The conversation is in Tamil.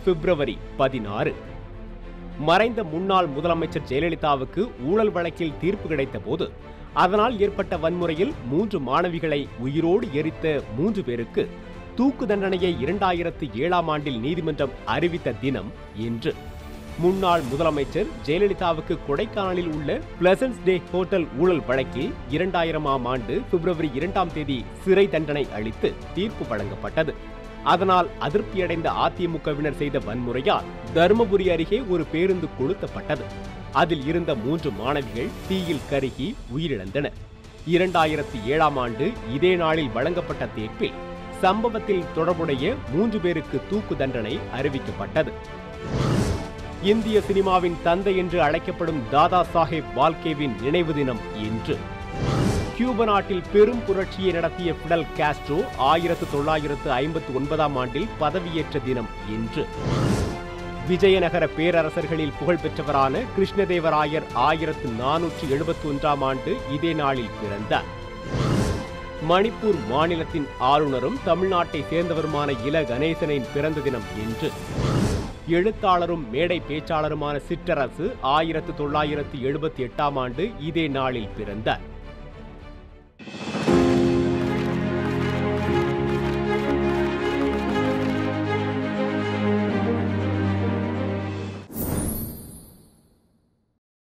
பிப்ரவரி பதினாறு மறைந்த முன்னாள் முதலமைச்சர் ஜெயலலிதாவுக்கு ஊழல் வழக்கில் தீர்ப்பு கிடைத்த போது அதனால் ஏற்பட்ட வன்முறையில் மூன்று மாணவிகளை உயிரோடு எரித்த மூன்று பேருக்கு தூக்கு தண்டனையை இரண்டாயிரத்து ஏழாம் ஆண்டில் நீதிமன்றம் அறிவித்த தினம் இன்று முன்னாள் முதலமைச்சர் ஜெயலலிதாவுக்கு கொடைக்கானலில் உள்ள பிளசன்ஸ் டே ஹோட்டல் ஊழல் வழக்கில் இரண்டாயிரமாம் ஆண்டு பிப்ரவரி இரண்டாம் தேதி சிறை தண்டனை அளித்து தீர்ப்பு வழங்கப்பட்டது அதனால் அதிருப்தியடைந்த அதிமுகவினர் செய்த வன்முறையால் தருமபுரி அருகே ஒரு பேருந்து கொளுத்தப்பட்டது அதில் இருந்த மூன்று மாணவிகள் தீயில் கருகி உயிரிழந்தனர் இரண்டாயிரத்தி ஏழாம் ஆண்டு இதே நாளில் வழங்கப்பட்ட தீர்ப்பில் சம்பவத்தில் தொடர்புடைய மூன்று பேருக்கு தூக்கு தண்டனை அறிவிக்கப்பட்டது இந்திய சினிமாவின் தந்தை என்று அழைக்கப்படும் தாதா சாஹேப் வால்கேவின் நினைவு தினம் இன்று கியூப நாட்டில் பெரும் புரட்சியை நடத்திய பிடல் காஸ்ட்ரோ ஆயிரத்து தொள்ளாயிரத்து ஐம்பத்து ஒன்பதாம் ஆண்டில் பதவியேற்ற தினம் இன்று விஜயநகர பேரரசர்களில் புகழ்பெற்றவரான கிருஷ்ணதேவராயர் ஆயிரத்து நானூற்று எழுபத்தி ஒன்றாம் ஆண்டு இதே நாளில் பிறந்தார் மணிப்பூர் மாநிலத்தின் ஆளுநரும் தமிழ்நாட்டை சேர்ந்தவருமான இல கணேசனின் பிறந்த தினம் இன்று எழுத்தாளரும் மேடை பேச்சாளருமான சிற்றரசு ஆயிரத்து தொள்ளாயிரத்து எழுபத்தி எட்டாம் ஆண்டு இதே நாளில் பிறந்தார்